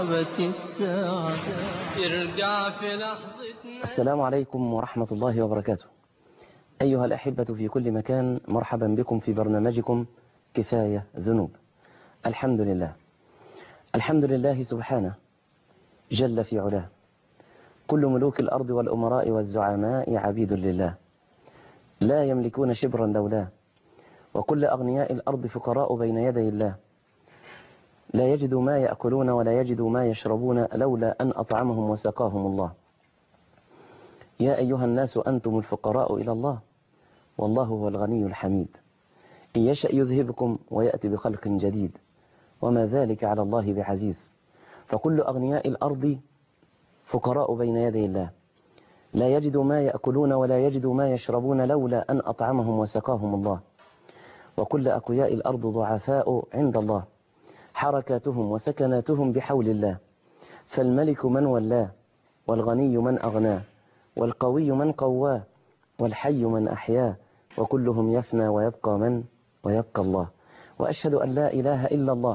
اقتربت الساعة ارجع في لحظة السلام عليكم ورحمة الله وبركاته أيها الأحبة في كل مكان مرحبا بكم في برنامجكم كفاية ذنوب الحمد لله الحمد لله سبحانه جل في علاه كل ملوك الأرض والأمراء والزعماء عبيد لله لا يملكون شبرا لولاه وكل أغنياء الأرض فقراء بين يدي الله لا يجدوا ما يأكلون ولا يجدوا ما يشربون لولا أن أطعمهم وسقاهم الله يا أيها الناس أنتم الفقراء إلى الله والله هو الغني الحميد إن يشأ يذهبكم ويأتي بخلق جديد وما ذلك على الله بعزيز فكل أغنياء الأرض فقراء بين يدي الله لا يجدوا ما يأكلون ولا يجدوا ما يشربون لولا أن أطعمهم وسقاهم الله وكل أقوياء الأرض ضعفاء عند الله حركاتهم وسكناتهم بحول الله فالملك من ولاه والغني من أغناه والقوي من قواه والحي من أحياه وكلهم يفنى ويبقى من ويبقى الله وأشهد أن لا إله إلا الله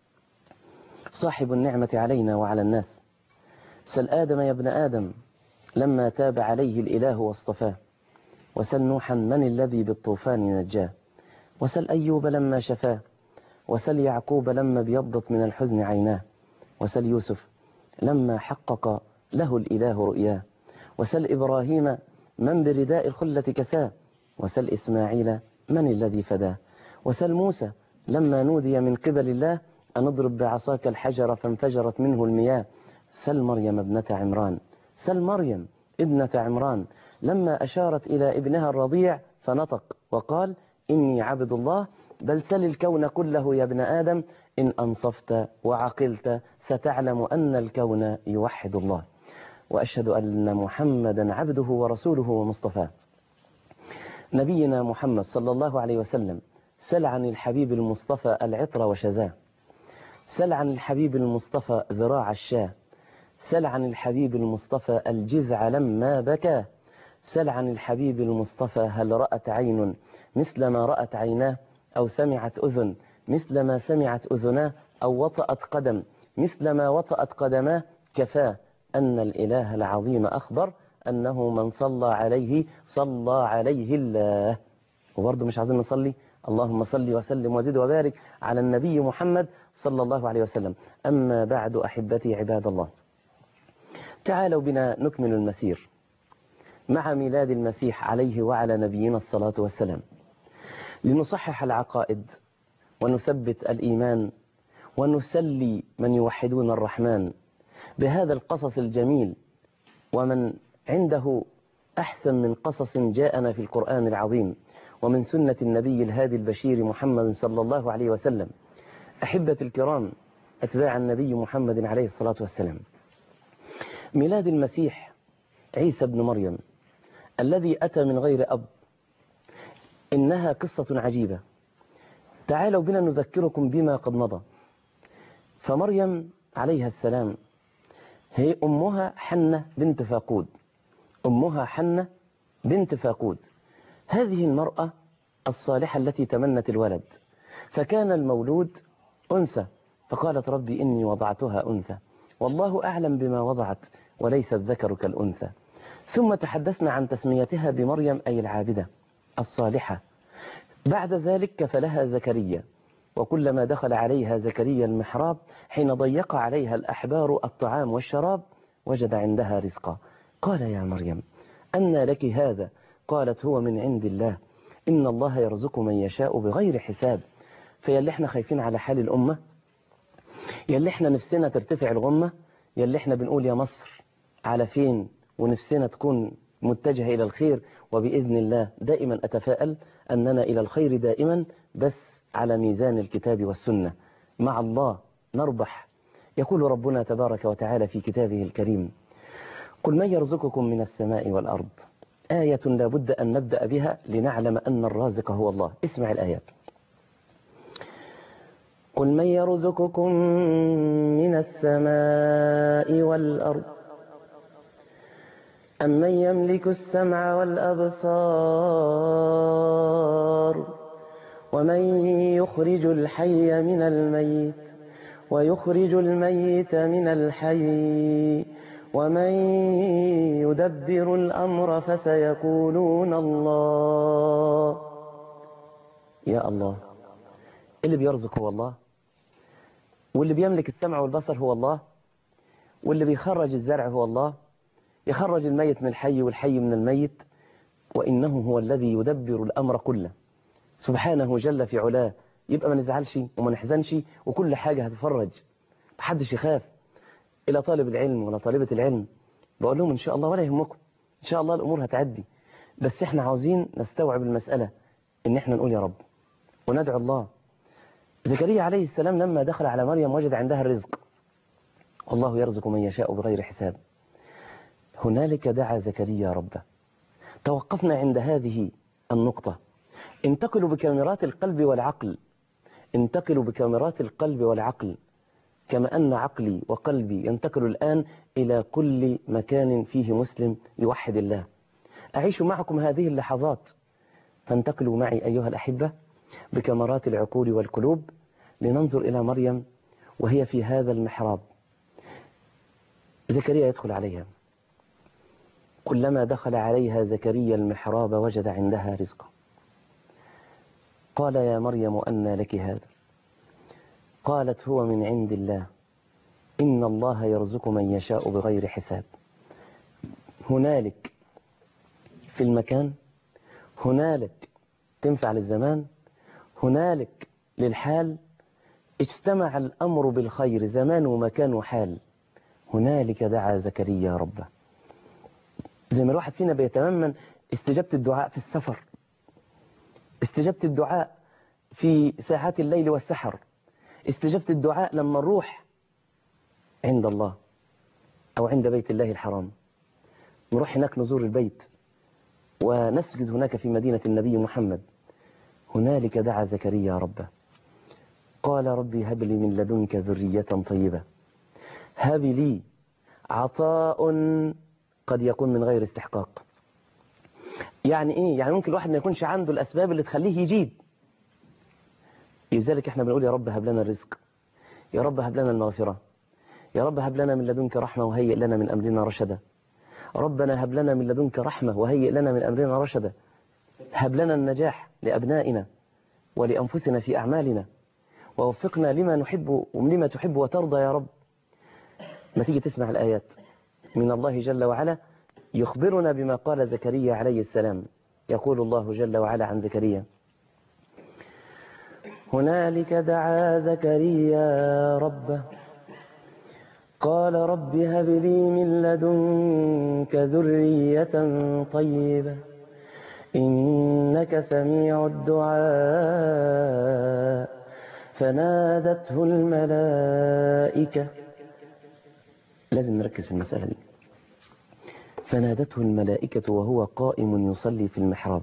صاحب النعمة علينا وعلى الناس سل آدم يا ابن آدم لما تاب عليه الإله واصطفاه وسل نوحا من الذي بالطوفان نجاه وسل أيوب لما شفاه وسل يعقوب لما ابيضت من الحزن عيناه وسل يوسف لما حقق له الإله رؤياه وسل إبراهيم من برداء الخلة كساه وسل إسماعيل من الذي فداه وسل موسى لما نودي من قبل الله أن اضرب بعصاك الحجر فانفجرت منه المياه سل مريم ابنة عمران سل مريم ابنة عمران لما أشارت إلى ابنها الرضيع فنطق وقال إني عبد الله بل سل الكون كله يا ابن آدم إن أنصفت وعقلت ستعلم أن الكون يوحد الله وأشهد أن محمدا عبده ورسوله ومصطفاه نبينا محمد صلى الله عليه وسلم سل عن الحبيب المصطفى العطر وشذاه سل عن الحبيب المصطفى ذراع الشاه سل عن الحبيب المصطفى الجذع لما بكى سل عن الحبيب المصطفى هل رأت عين مثل ما رأت عيناه أو سمعت أذن مثل ما سمعت أذناه أو وطأت قدم مثل ما وطأت قدماه كفاه أن الإله العظيم أخبر أنه من صلى عليه صلى عليه الله وبرضه مش عايزين نصلي اللهم صل وسلم وزد وبارك على النبي محمد صلى الله عليه وسلم أما بعد أحبتي عباد الله تعالوا بنا نكمل المسير مع ميلاد المسيح عليه وعلى نبينا الصلاة والسلام لنصحح العقائد ونثبت الإيمان ونسلي من يوحدون الرحمن بهذا القصص الجميل ومن عنده أحسن من قصص جاءنا في القرآن العظيم ومن سنة النبي الهادي البشير محمد صلى الله عليه وسلم أحبة الكرام أتباع النبي محمد عليه الصلاة والسلام ميلاد المسيح عيسى بن مريم الذي أتى من غير أب إنها قصة عجيبة تعالوا بنا نذكركم بما قد مضى فمريم عليها السلام هي أمها حنة بنت فاقود أمها حنة بنت فاقود هذه المرأة الصالحة التي تمنت الولد فكان المولود أنثى فقالت ربي إني وضعتها أنثى والله أعلم بما وضعت وليس الذكر كالأنثى ثم تحدثنا عن تسميتها بمريم أي العابدة الصالحة بعد ذلك كفلها زكريا وكلما دخل عليها زكريا المحراب حين ضيق عليها الأحبار الطعام والشراب وجد عندها رزقا قال يا مريم أن لك هذا قالت هو من عند الله إن الله يرزق من يشاء بغير حساب فياللي احنا خايفين على حال الأمة ياللي احنا نفسنا ترتفع الغمة ياللي احنا بنقول يا مصر على فين ونفسنا تكون متجهة إلى الخير وبإذن الله دائما أتفائل أننا إلى الخير دائما بس على ميزان الكتاب والسنة مع الله نربح يقول ربنا تبارك وتعالى في كتابه الكريم قل من يرزقكم من السماء والأرض آية لابد أن نبدأ بها لنعلم أن الرازق هو الله اسمع الآيات قل من يرزقكم من السماء والأرض أمن يملك السمع والأبصار ومن يخرج الحي من الميت ويخرج الميت من الحي ومن يدبر الأمر فسيقولون الله يا الله اللي بيرزق هو الله واللي بيملك السمع والبصر هو الله واللي بيخرج الزرع هو الله يخرج الميت من الحي والحي من الميت وإنه هو الذي يدبر الأمر كله سبحانه جل في علاه يبقى ما نزعلش وما نحزنش وكل حاجة هتفرج محدش يخاف إلى طالب العلم ولا طالبة العلم بقول لهم إن شاء الله ولا يهمكم إن شاء الله الأمور هتعدي بس إحنا عاوزين نستوعب المسألة إن إحنا نقول يا رب وندعو الله زكريا عليه السلام لما دخل على مريم وجد عندها الرزق والله يرزق من يشاء بغير حساب هنالك دعا زكريا ربه توقفنا عند هذه النقطة انتقلوا بكاميرات القلب والعقل انتقلوا بكاميرات القلب والعقل كما أن عقلي وقلبي ينتقل الآن إلى كل مكان فيه مسلم يوحد الله أعيش معكم هذه اللحظات فانتقلوا معي أيها الأحبة بكاميرات العقول والقلوب لننظر إلى مريم وهي في هذا المحراب زكريا يدخل عليها كلما دخل عليها زكريا المحراب وجد عندها رزقا قال يا مريم أن لك هذا قالت هو من عند الله إن الله يرزق من يشاء بغير حساب هنالك في المكان هنالك تنفع للزمان هنالك للحال اجتمع الأمر بالخير زمان ومكان وحال هنالك دعا زكريا ربه زي ما الواحد فينا بيتمنى استجابة الدعاء في السفر استجابة الدعاء في ساعات الليل والسحر استجابة الدعاء لما نروح عند الله أو عند بيت الله الحرام نروح هناك نزور البيت ونسجد هناك في مدينة النبي محمد هنالك دعا زكريا ربه قال ربي هب لي من لدنك ذرية طيبة هب لي عطاء قد يكون من غير استحقاق يعني ايه يعني ممكن الواحد ما يكونش عنده الاسباب اللي تخليه يجيب لذلك احنا بنقول يا رب هب لنا الرزق يا رب هب لنا المغفرة يا رب هب لنا من لدنك رحمة وهيئ لنا من أمرنا رشدا ربنا هب لنا من لدنك رحمة وهيئ لنا من أمرنا رشدا هب لنا النجاح لأبنائنا ولأنفسنا في أعمالنا ووفقنا لما نحب ولما تحب وترضى يا رب ما تيجي تسمع الآيات من الله جل وعلا يخبرنا بما قال زكريا عليه السلام يقول الله جل وعلا عن زكريا هنالك دعا زكريا ربه قال رب هب لي من لدنك ذرية طيبة إنك سميع الدعاء فنادته الملائكة لازم نركز في المسألة دي فنادته الملائكة وهو قائم يصلي في المحراب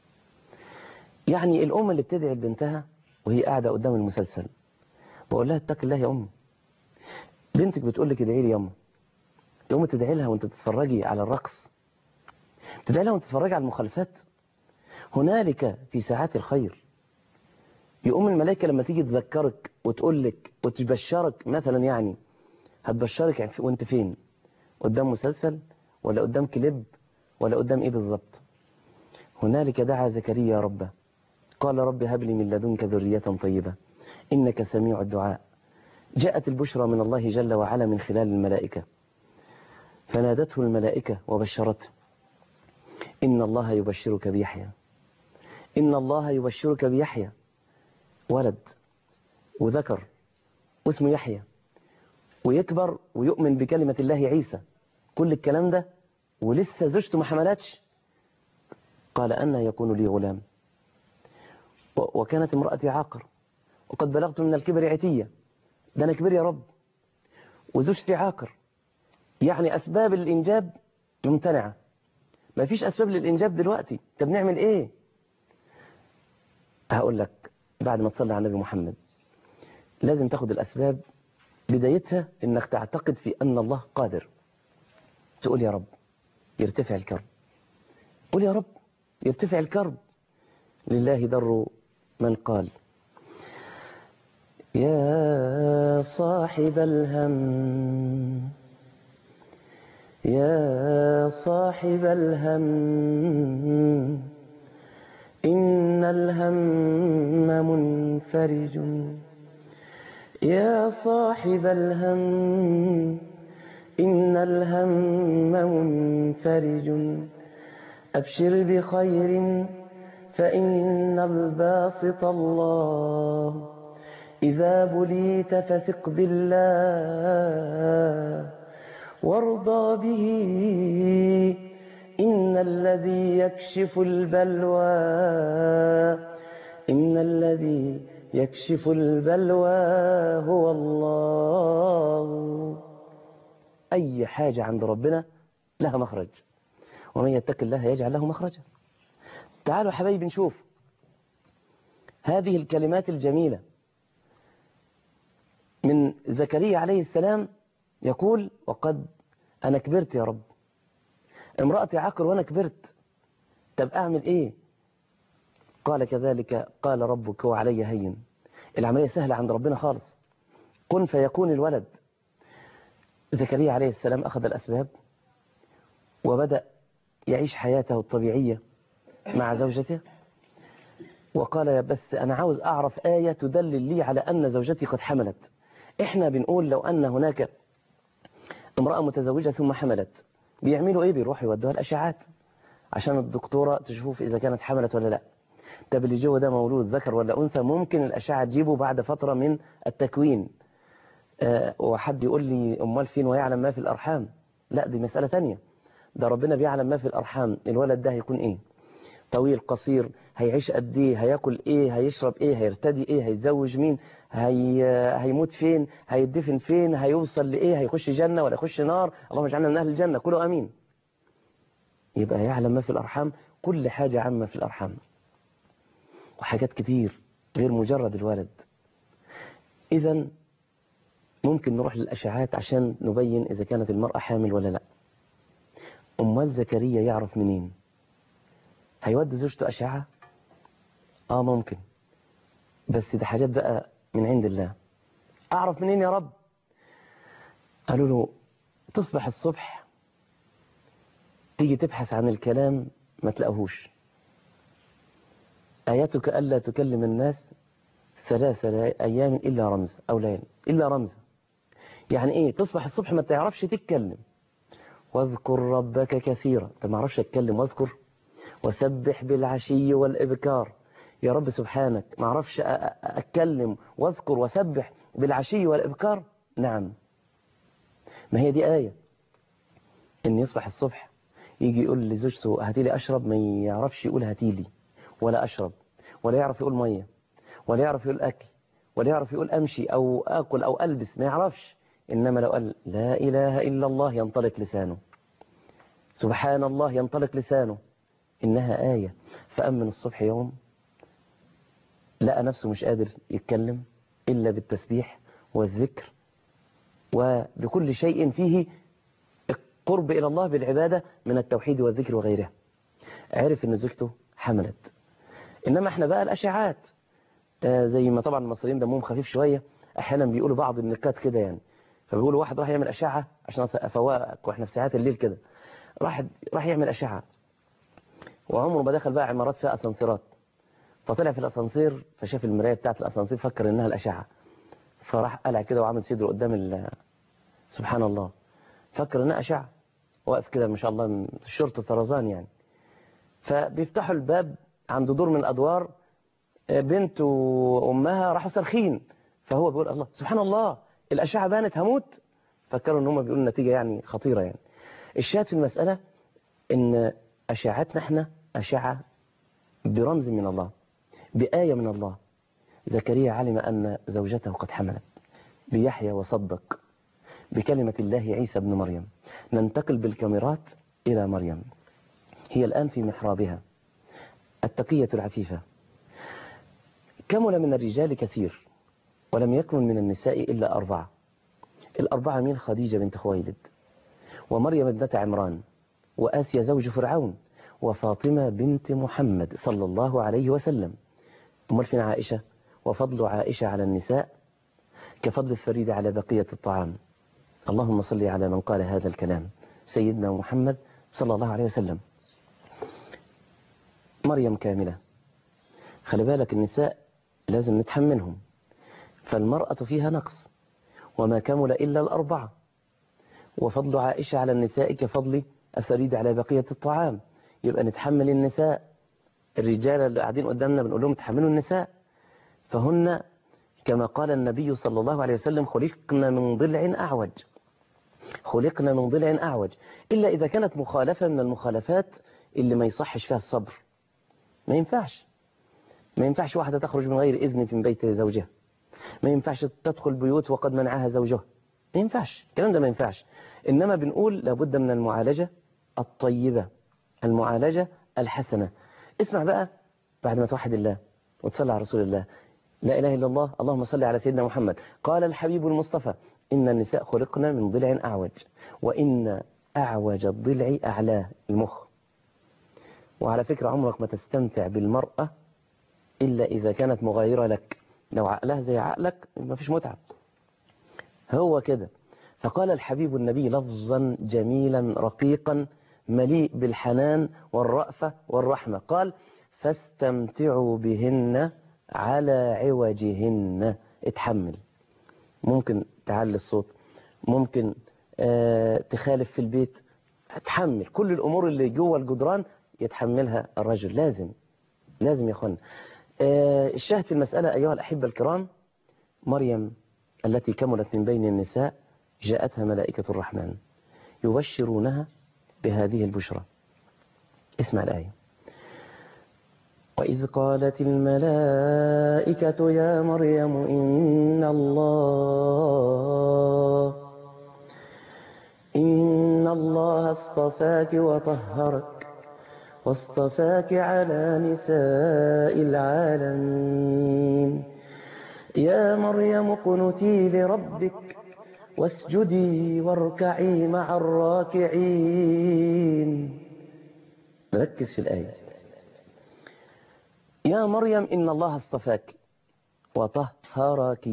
يعني الأم اللي بتدعي بنتها وهي قاعدة قدام المسلسل بقول لها اتق الله يا أم بنتك بتقول لك ادعي لي يا أم تقوم تدعي لها وانت تتفرجي على الرقص تدعي لها وانت تتفرجي على المخالفات هنالك في ساعات الخير يقوم الملائكة لما تيجي تذكرك وتقول لك وتبشرك مثلا يعني هتبشرك وانت فين قدام مسلسل ولا قدام كليب ولا قدام ايه بالظبط هنالك دعا زكريا ربه قال رب هب لي من لدنك ذرية طيبة إنك سميع الدعاء جاءت البشرى من الله جل وعلا من خلال الملائكة فنادته الملائكة وبشرته إن الله يبشرك بيحيى إن الله يبشرك بيحيى ولد وذكر واسمه يحيى ويكبر ويؤمن بكلمة الله عيسى كل الكلام ده ولسه زوجته ما حملتش قال أن يكون لي غلام وكانت امرأتي عاقر وقد بلغت من الكبر عتية ده أنا كبير يا رب وزوجتي عاقر يعني أسباب الإنجاب ممتنعة ما فيش أسباب للإنجاب دلوقتي طب نعمل إيه هقول لك بعد ما تصلي على النبي محمد لازم تاخد الأسباب بدايتها إنك تعتقد في أن الله قادر تقول يا رب يرتفع الكرب قول يا رب يرتفع الكرب لله در من قال يا صاحب الهم يا صاحب الهم إن الهم منفرج يا صاحب الهم إن الهم منفرج أبشر بخير فإن الباسط الله إذا بليت فثق بالله وارضى به إن الذي يكشف البلوى إن الذي يكشف البلوى هو الله أي حاجة عند ربنا لها مخرج ومن يتق الله يجعل له مخرجا تعالوا حبايبي نشوف هذه الكلمات الجميلة من زكريا عليه السلام يقول وقد أنا كبرت يا رب امرأتي عقر وأنا كبرت طب أعمل إيه قال كذلك قال ربك وعلي هين العملية سهلة عند ربنا خالص كن فيكون الولد زكريا عليه السلام أخذ الأسباب وبدأ يعيش حياته الطبيعية مع زوجته وقال يا بس أنا عاوز أعرف آية تدلل لي على أن زوجتي قد حملت إحنا بنقول لو أن هناك امرأة متزوجة ثم حملت بيعملوا إيه بيروحوا يودوها الأشعات عشان الدكتورة تشوف إذا كانت حملت ولا لا طب اللي جوه ده مولود ذكر ولا أنثى ممكن الأشعة تجيبه بعد فترة من التكوين أه وحد يقول لي أمال فين ويعلم ما في الأرحام لا دي مسألة تانية ده ربنا بيعلم ما في الأرحام الولد ده هيكون إيه طويل قصير هيعيش قد ايه هياكل ايه هيشرب ايه هيرتدي ايه هيتزوج مين هي... هيموت فين هيدفن فين هيوصل لايه هيخش جنة ولا يخش نار اللهم اجعلنا من اهل الجنة كله امين يبقى يعلم ما في الارحام كل حاجة عامة في الارحام وحاجات كتير غير مجرد الولد اذا ممكن نروح للاشعات عشان نبين اذا كانت المرأة حامل ولا لا امال زكريا يعرف منين هيودي زوجته أشعة آه ممكن بس ده حاجات بقى من عند الله أعرف منين يا رب قالوا له تصبح الصبح تيجي تبحث عن الكلام ما تلاقوهوش آياتك ألا تكلم الناس ثلاثة أيام إلا رمز أو ليل إلا رمز يعني إيه تصبح الصبح ما تعرفش تتكلم واذكر ربك كثيرا انت ما اعرفش اتكلم واذكر وسبح بالعشي والإبكار يا رب سبحانك ما اعرفش أتكلم واذكر وسبح بالعشي والإبكار نعم ما هي دي آية إن يصبح الصبح يجي يقول لزوجته هاتي لي أشرب ما يعرفش يقول هاتي لي ولا أشرب ولا يعرف يقول مية ولا يعرف يقول أكل ولا يعرف يقول أمشي أو أكل أو ألبس ما يعرفش إنما لو قال لا إله إلا الله ينطلق لسانه سبحان الله ينطلق لسانه إنها آية فأمن الصبح يوم لقى نفسه مش قادر يتكلم إلا بالتسبيح والذكر وبكل شيء فيه قرب إلى الله بالعبادة من التوحيد والذكر وغيرها عرف أن زوجته حملت إنما احنا بقى الأشعات آه زي ما طبعا المصريين دمهم خفيف شوية أحيانا بيقولوا بعض النكات كده يعني فبيقولوا واحد راح يعمل أشعة عشان أفوقك وإحنا في ساعات الليل كده راح راح يعمل أشعة وعمره ما دخل بقى عمارات فيها اسانسيرات فطلع في الاسانسير فشاف المرايه بتاعت الاسانسير فكر انها الاشعه فراح قلع كده وعمل صدره قدام ال سبحان الله فكر انها اشعه واقف كده ما شاء الله الشرطه طرزان يعني فبيفتحوا الباب عند دور من الادوار بنت وامها راحوا صارخين فهو بيقول الله سبحان الله الاشعه بانت هموت فكروا ان هم بيقولوا نتيجه يعني خطيره يعني الشاهد في المساله ان اشعتنا احنا أشعة برمز من الله بآية من الله زكريا علم أن زوجته قد حملت بيحيى وصدق بكلمة الله عيسى بن مريم ننتقل بالكاميرات إلى مريم هي الآن في محرابها التقية العفيفة كمل من الرجال كثير ولم يكن من النساء إلا أربعة الأربعة من خديجة بنت خويلد ومريم ابنة عمران وآسيا زوج فرعون وفاطمة بنت محمد صلى الله عليه وسلم أمال فين عائشة وفضل عائشة على النساء كفضل الثريد على بقية الطعام اللهم صل على من قال هذا الكلام سيدنا محمد صلى الله عليه وسلم مريم كاملة خلي بالك النساء لازم نتحملهم فالمرأة فيها نقص وما كمل إلا الأربعة وفضل عائشة على النساء كفضل الثريد على بقية الطعام يبقى نتحمل النساء الرجال اللي قاعدين قدامنا بنقول لهم تحملوا النساء فهن كما قال النبي صلى الله عليه وسلم خلقنا من ضلع أعوج خلقنا من ضلع أعوج إلا إذا كانت مخالفة من المخالفات اللي ما يصحش فيها الصبر ما ينفعش ما ينفعش واحدة تخرج من غير إذن في بيت زوجها ما ينفعش تدخل بيوت وقد منعها زوجها ما ينفعش الكلام ده ما ينفعش إنما بنقول لابد من المعالجة الطيبة المعالجة الحسنة اسمع بقى بعد ما توحد الله وتصلي على رسول الله لا إله إلا الله اللهم صل على سيدنا محمد قال الحبيب المصطفى إن النساء خلقنا من ضلع أعوج وإن أعوج الضلع أعلاه المخ وعلى فكرة عمرك ما تستمتع بالمرأة إلا إذا كانت مغايرة لك لو عقلها زي عقلك ما فيش متعة هو كده فقال الحبيب النبي لفظا جميلا رقيقا مليء بالحنان والرأفة والرحمة قال فاستمتعوا بهن على عوجهن اتحمل ممكن تعلي الصوت ممكن آه تخالف في البيت اتحمل كل الأمور اللي جوه الجدران يتحملها الرجل لازم لازم يا اخوانا آه الشاهد في المسألة أيها الأحبة الكرام مريم التي كملت من بين النساء جاءتها ملائكة الرحمن يبشرونها بهذه البشرى اسمع الآية وإذ قالت الملائكة يا مريم إن الله إن الله اصطفاك وطهرك واصطفاك على نساء العالمين يا مريم اقنتي لربك واسجدي واركعي مع الراكعين ركز في الآية يا مريم إن الله اصطفاك وطهرك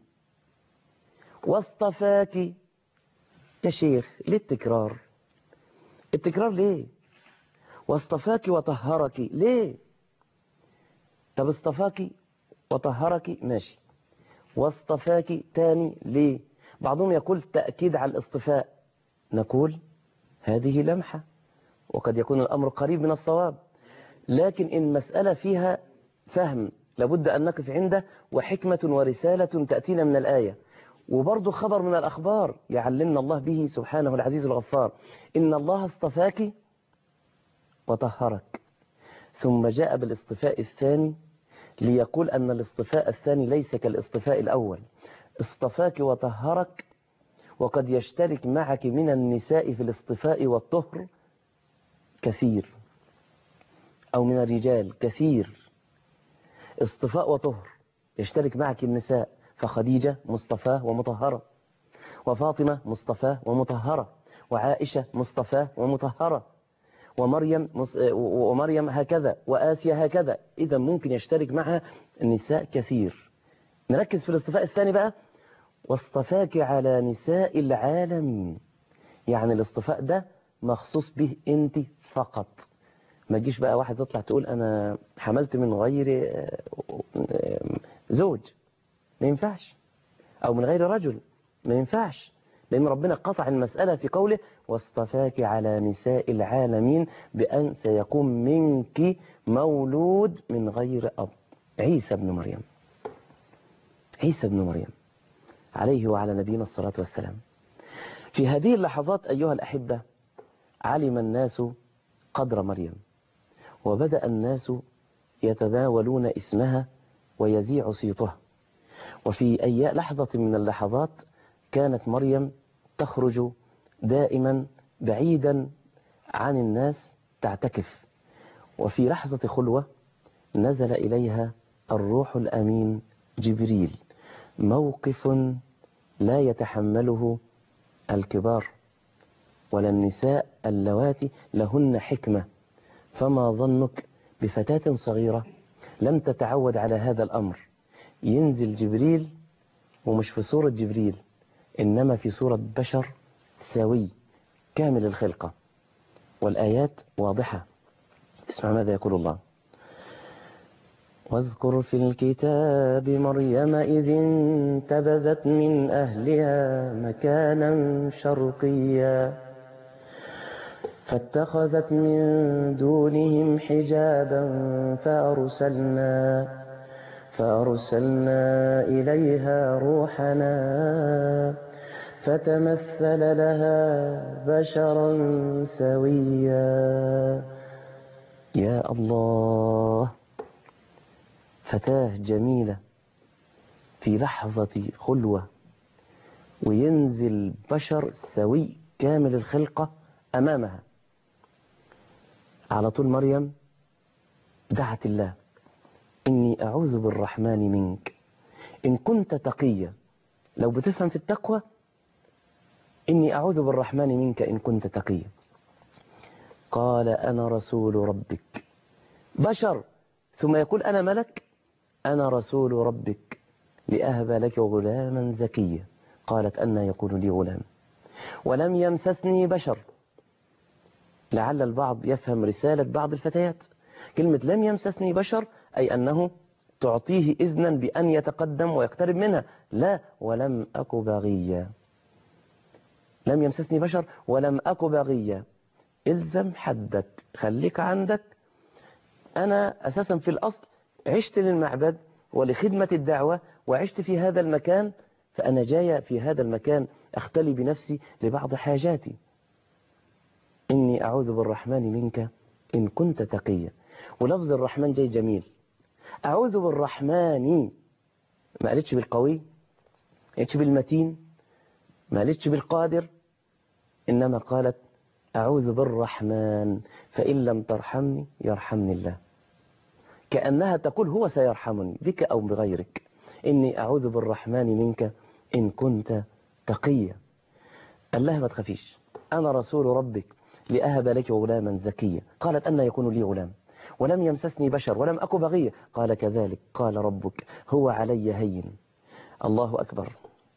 واصطفاك يا شيخ ليه التكرار التكرار ليه واصطفاك وطهرك ليه طب اصطفاك وطهرك ماشي واصطفاك تاني ليه بعضهم يقول تأكيد على الاصطفاء نقول هذه لمحة وقد يكون الأمر قريب من الصواب لكن إن مسألة فيها فهم لابد أن نقف عنده وحكمة ورسالة تأتينا من الآية وبرضه خبر من الأخبار يعلمنا الله به سبحانه العزيز الغفار إن الله اصطفاك وطهرك ثم جاء بالاصطفاء الثاني ليقول أن الاصطفاء الثاني ليس كالاصطفاء الأول اصطفاك وطهرك وقد يشترك معك من النساء في الاصطفاء والطهر كثير أو من الرجال كثير اصطفاء وطهر يشترك معك النساء فخديجة مصطفاة ومطهرة وفاطمة مصطفاة ومطهرة وعائشة مصطفاة ومطهرة ومريم ومريم هكذا وآسيا هكذا إذا ممكن يشترك معها النساء كثير نركز في الاصطفاء الثاني بقى واصطفاك على نساء العالمين يعني الاصطفاء ده مخصوص به انت فقط ما تجيش بقى واحد تطلع تقول انا حملت من غير زوج ما ينفعش او من غير رجل ما ينفعش لأن ربنا قطع المسألة في قوله واصطفاك على نساء العالمين بأن سيكون منك مولود من غير أب عيسى بن مريم عيسى بن مريم عليه وعلى نبينا الصلاة والسلام في هذه اللحظات أيها الأحبة علم الناس قدر مريم وبدأ الناس يتداولون اسمها ويزيع صيتها وفي أي لحظة من اللحظات كانت مريم تخرج دائما بعيدا عن الناس تعتكف وفي لحظة خلوة نزل إليها الروح الأمين جبريل موقف لا يتحمله الكبار ولا النساء اللواتي لهن حكمة فما ظنك بفتاة صغيرة لم تتعود على هذا الأمر ينزل جبريل ومش في صورة جبريل إنما في صورة بشر سوي كامل الخلقة والآيات واضحة اسمع ماذا يقول الله واذكر في الكتاب مريم إذ انتبذت من أهلها مكانا شرقيا فاتخذت من دونهم حجابا فأرسلنا فأرسلنا إليها روحنا فتمثل لها بشرا سويا يا الله فتاة جميلة في لحظة خلوة وينزل بشر سوي كامل الخلقة أمامها على طول مريم دعت الله إني أعوذ بالرحمن منك إن كنت تقيا لو بتفهم في التقوى إني أعوذ بالرحمن منك إن كنت تقيا قال أنا رسول ربك بشر ثم يقول أنا ملك أنا رسول ربك لأهب لك غلاما زكيا قالت أن يكون لي غلام ولم يمسسني بشر لعل البعض يفهم رسالة بعض الفتيات كلمة لم يمسسني بشر أي أنه تعطيه إذنا بأن يتقدم ويقترب منها لا ولم أك بغيا لم يمسسني بشر ولم أك بغيا إلزم حدك خليك عندك أنا أساسا في الأصل عشت للمعبد ولخدمة الدعوة وعشت في هذا المكان فأنا جاية في هذا المكان أختلي بنفسي لبعض حاجاتي إني أعوذ بالرحمن منك إن كنت تقيا ولفظ الرحمن جاي جميل أعوذ بالرحمن ما قالتش بالقوي ما قالتش بالمتين ما قالتش بالقادر إنما قالت أعوذ بالرحمن فإن لم ترحمني يرحمني الله كأنها تقول هو سيرحمني بك أو بغيرك إني أعوذ بالرحمن منك إن كنت تقيا قال لها ما تخافيش أنا رسول ربك لأهب لك غلاما زكيا قالت أن يكون لي غلام ولم يمسسني بشر ولم أك بغيا قال كذلك قال ربك هو علي هين الله أكبر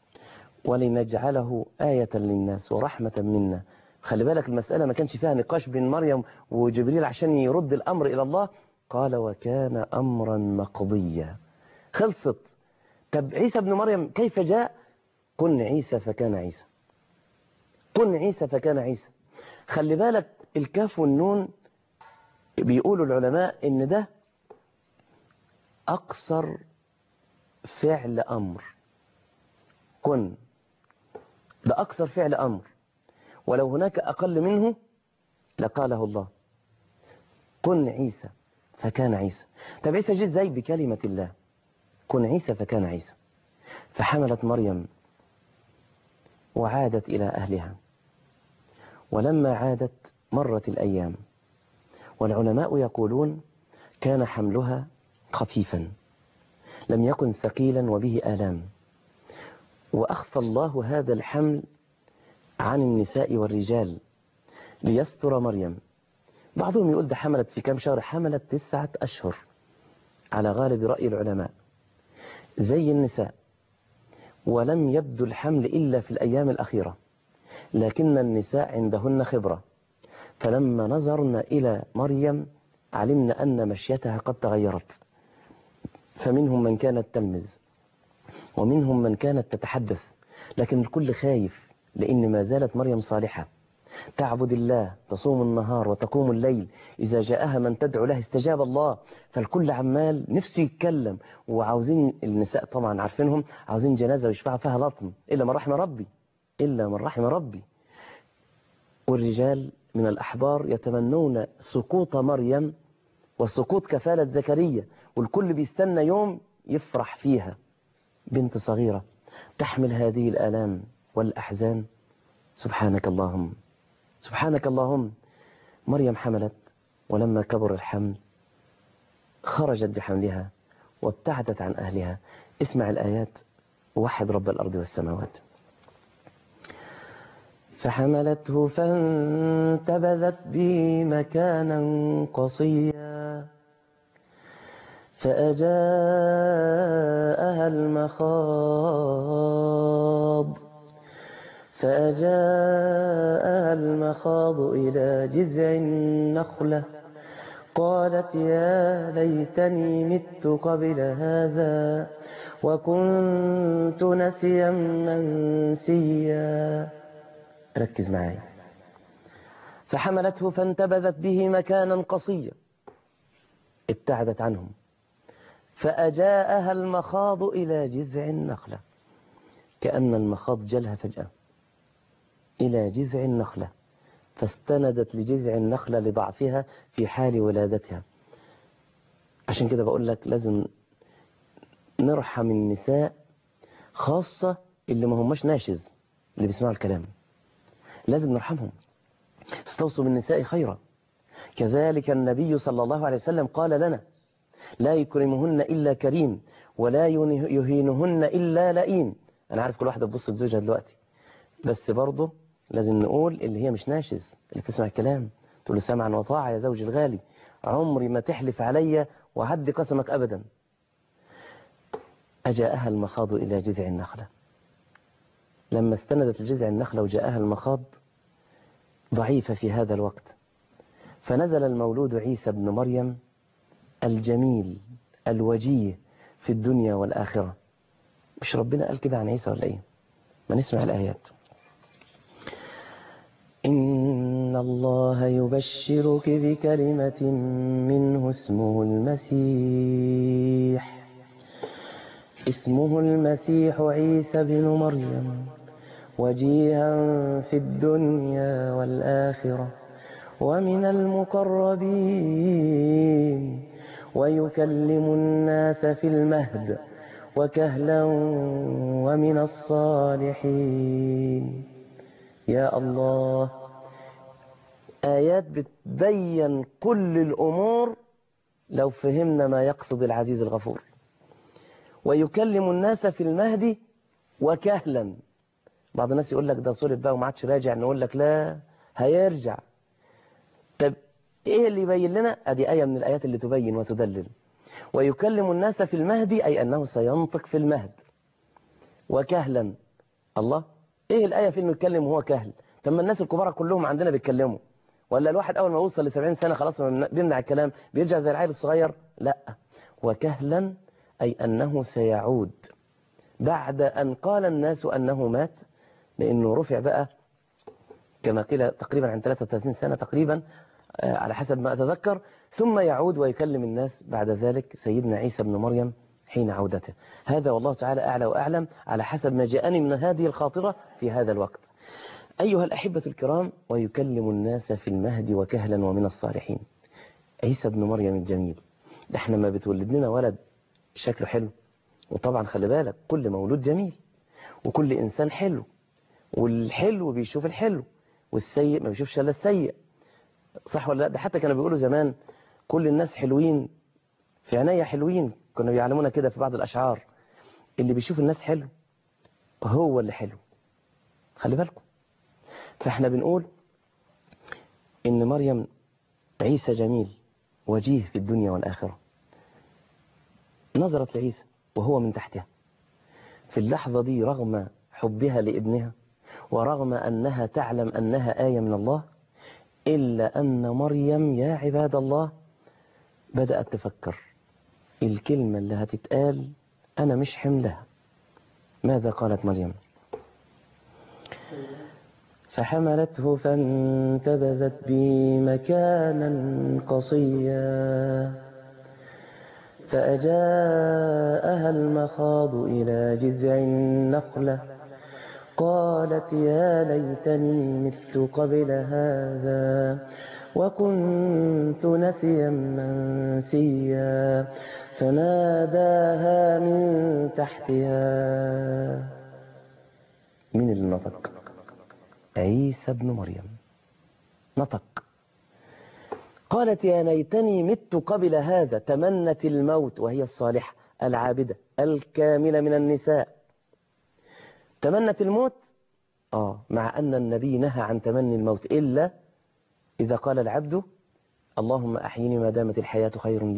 ولنجعله آية للناس ورحمة منا خلي بالك المسألة ما كانش فيها نقاش بين مريم وجبريل عشان يرد الأمر إلى الله قال وكان أمرا مقضيا خلصت طب عيسى ابن مريم كيف جاء كن عيسى فكان عيسى كن عيسى فكان عيسى خلي بالك الكاف والنون بيقولوا العلماء ان ده اقصر فعل امر كن ده اقصر فعل امر ولو هناك اقل منه لقاله الله كن عيسى فكان عيسى طب عيسى جه ازاي بكلمة الله كن عيسى فكان عيسى فحملت مريم وعادت إلى أهلها ولما عادت مرت الأيام والعلماء يقولون كان حملها خفيفا لم يكن ثقيلا وبه آلام وأخفى الله هذا الحمل عن النساء والرجال ليستر مريم بعضهم يقول ده حملت في كم شهر حملت تسعة أشهر على غالب رأي العلماء زي النساء ولم يبدو الحمل إلا في الأيام الأخيرة لكن النساء عندهن خبرة فلما نظرنا إلى مريم علمنا أن مشيتها قد تغيرت فمنهم من كانت تلمز ومنهم من كانت تتحدث لكن الكل خايف لأن ما زالت مريم صالحة تعبد الله تصوم النهار وتقوم الليل إذا جاءها من تدعو له استجاب الله فالكل عمال نفسه يتكلم وعاوزين النساء طبعا عارفينهم عاوزين جنازة ويشفعوا فيها لطم إلا من رحم ربي إلا من رحم ربي والرجال من الأحبار يتمنون سقوط مريم وسقوط كفالة زكريا والكل بيستنى يوم يفرح فيها بنت صغيرة تحمل هذه الآلام والأحزان سبحانك اللهم سبحانك اللهم مريم حملت ولما كبر الحمل خرجت بحملها وابتعدت عن أهلها اسمع الآيات ووحد رب الأرض والسماوات فحملته فانتبذت به مكانا قصيا فأجاءها المخاض فأجاءها المخاض إلى جذع النخلة قالت يا ليتني مت قبل هذا وكنت نسيا منسيا ركز معايا فحملته فانتبذت به مكانا قصيا ابتعدت عنهم فأجاءها المخاض إلى جذع النخلة كأن المخاض جلها فجأة إلى جذع النخلة فاستندت لجذع النخلة لضعفها في حال ولادتها عشان كده بقول لك لازم نرحم النساء خاصة اللي ما هماش ناشز اللي بيسمعوا الكلام لازم نرحمهم استوصوا بالنساء خيرا كذلك النبي صلى الله عليه وسلم قال لنا لا يكرمهن إلا كريم ولا يهينهن إلا لئيم أنا عارف كل واحدة تبص لزوجها دلوقتي بس برضه لازم نقول اللي هي مش ناشز اللي تسمع الكلام تقول له سمعا وطاعة يا زوجي الغالي عمري ما تحلف عليا وهدي قسمك أبدا أجاءها المخاض إلى جذع النخلة لما استندت لجذع النخلة وجاءها المخاض ضعيفة في هذا الوقت فنزل المولود عيسى بن مريم الجميل الوجيه في الدنيا والآخرة مش ربنا قال كده عن عيسى ولا ايه ما نسمع الآيات إن الله يبشرك بكلمة منه اسمه المسيح اسمه المسيح عيسى بن مريم وجيها في الدنيا والآخرة ومن المقربين ويكلم الناس في المهد وكهلا ومن الصالحين يا الله آيات بتبين كل الأمور لو فهمنا ما يقصد العزيز الغفور ويكلم الناس في المهد وكهلا بعض الناس يقول لك ده صلب بقى وما عادش راجع نقول لك لا هيرجع طب ايه اللي يبين لنا ادي آية من الآيات اللي تبين وتدلل ويكلم الناس في المهد أي أنه سينطق في المهد وكهلا الله ايه الآية في انه يتكلم وهو كهل طب ما الناس الكبار كلهم عندنا بيتكلموا ولا الواحد أول ما يوصل ل 70 سنة خلاص بيمنع الكلام بيرجع زي العيل الصغير لا وكهلا أي أنه سيعود بعد أن قال الناس أنه مات لأنه رفع بقى كما قيل تقريبا عن 33 سنة تقريبا على حسب ما أتذكر ثم يعود ويكلم الناس بعد ذلك سيدنا عيسى بن مريم حين عودته هذا والله تعالى أعلى وأعلم على حسب ما جاءني من هذه الخاطرة في هذا الوقت أيها الأحبة الكرام ويكلم الناس في المهد وكهلا ومن الصالحين عيسى بن مريم الجميل احنا ما بتولد لنا ولد شكله حلو وطبعا خلي بالك كل مولود جميل وكل إنسان حلو والحلو بيشوف الحلو والسيء ما بيشوفش الا السيء صح ولا لا ده حتى كانوا بيقولوا زمان كل الناس حلوين في عينيا حلوين كانوا بيعلمونا كده في بعض الأشعار اللي بيشوف الناس حلو هو اللي حلو خلي بالكم فاحنا بنقول ان مريم عيسى جميل وجيه في الدنيا والآخرة نظرت لعيسى وهو من تحتها في اللحظة دي رغم حبها لابنها ورغم أنها تعلم أنها آية من الله إلا أن مريم يا عباد الله بدأت تفكر الكلمة اللي هتتقال أنا مش حملها ماذا قالت مريم فحملته فانتبذت به مكانا قصيا فأجاءها المخاض إلى جذع النخلة قالت يا ليتني مت قبل هذا وكنت نسيا منسيا فناداها من تحتها من اللي نطق عيسى بن مريم نطق قالت يا ليتني مت قبل هذا تمنت الموت وهي الصالحة العابدة الكاملة من النساء تمنت الموت آه مع أن النبي نهى عن تمني الموت إلا إذا قال العبد اللهم أحيني ما دامت الحياة خير لي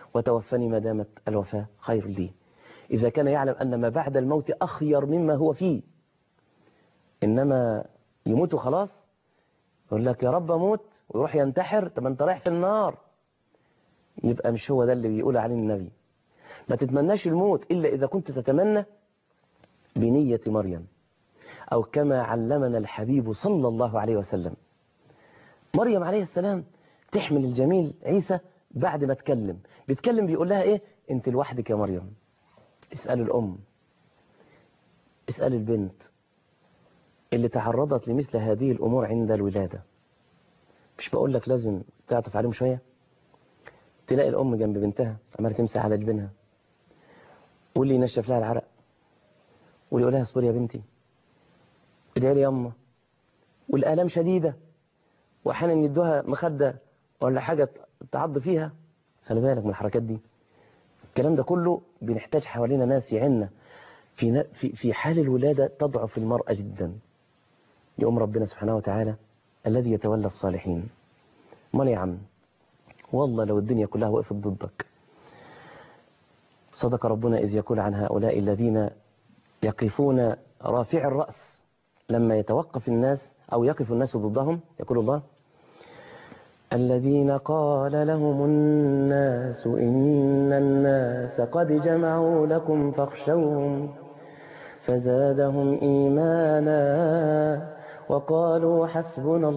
وتوفني ما دامت الوفاة خير لي إذا كان يعلم أن ما بعد الموت أخير مما هو فيه إنما يموت خلاص يقول لك يا رب أموت ويروح ينتحر طب أنت رايح في النار يبقى مش هو ده اللي بيقول عليه النبي ما تتمناش الموت إلا إذا كنت تتمنى بنية مريم أو كما علمنا الحبيب صلى الله عليه وسلم مريم عليه السلام تحمل الجميل عيسى بعد ما تكلم بيتكلم بيقول لها ايه انت لوحدك يا مريم اسأل الأم اسأل البنت اللي تعرضت لمثل هذه الأمور عند الولادة مش بقول لك لازم تعطف عليهم شوية تلاقي الأم جنب بنتها عمالة تمسح على جبينها واللي ينشف لها العرق واللي يقول لها اصبري يا بنتي ادعي لي يما والآلام شديدة وأحيانا يدوها مخدة ولا حاجة تعض فيها خلي بالك من الحركات دي الكلام ده كله بنحتاج حوالينا ناس يعنا في في في حال الولادة تضعف المرأة جدا يقوم ربنا سبحانه وتعالى الذي يتولى الصالحين امال يا عم والله لو الدنيا كلها وقفت ضدك صدق ربنا إذ يقول عن هؤلاء الذين يقفون رافع الرأس لما يتوقف الناس أو يقف الناس ضدهم يقول الله الذين قال لهم الناس إن الناس قد جمعوا لكم فاخشوهم فزادهم إيمانا وقالوا حسبنا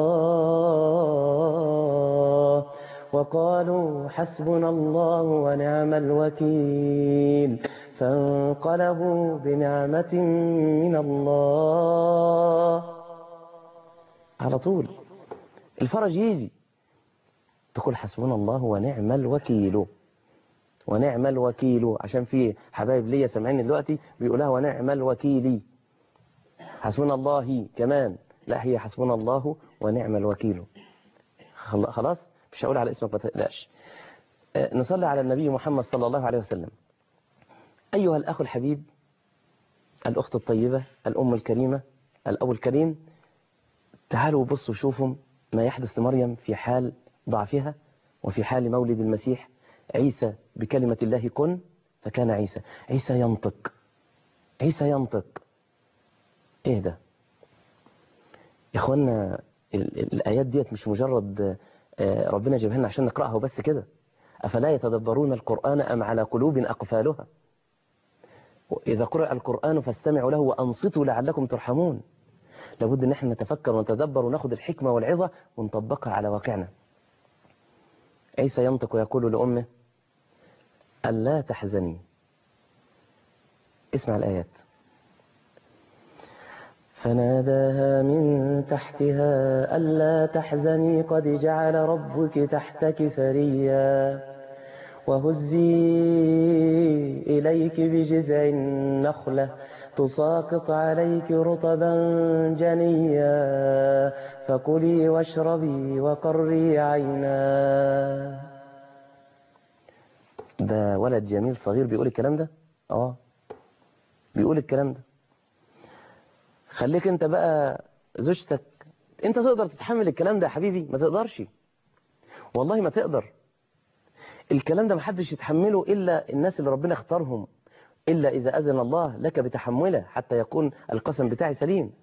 الله وقالوا حسبنا الله ونعم الوكيل فانقلبوا بنعمة من الله على طول الفرج يجي تقول حسبنا الله ونعم الوكيل ونعم الوكيل عشان في حبايب ليا سامعيني دلوقتي بيقولها ونعم الوكيل حسبنا الله كمان لا هي حسبنا الله ونعم الوكيل خلاص مش هقول على اسمك ما تقلقش نصلي على النبي محمد صلى الله عليه وسلم أيها الأخ الحبيب الأخت الطيبة الأم الكريمة الأب الكريم تعالوا بصوا شوفوا ما يحدث لمريم في حال ضعفها وفي حال مولد المسيح عيسى بكلمة الله كن فكان عيسى عيسى ينطق عيسى ينطق ايه ده يا اخوانا الآيات ديت مش مجرد ربنا جابها لنا عشان نقرأها وبس كده أفلا يتدبرون القرآن أم على قلوب أقفالها إذا قرأ القرآن فاستمعوا له وأنصتوا لعلكم ترحمون لابد ان احنا نتفكر ونتدبر وناخد الحكمة والعظة ونطبقها على واقعنا عيسى ينطق ويقول لأمه ألا تحزني اسمع الآيات فناداها من تحتها ألا تحزني قد جعل ربك تحتك ثريا وهزي إليك بجذع النخلة تساقط عليك رطبا جنيا فكلي واشربي وقري عينا ده ولد جميل صغير بيقول الكلام ده اه بيقول الكلام ده خليك انت بقى زوجتك انت تقدر تتحمل الكلام ده يا حبيبي ما تقدرش والله ما تقدر الكلام ده محدش يتحمله إلا الناس اللي ربنا اختارهم إلا إذا أذن الله لك بتحمله حتى يكون القسم بتاعي سليم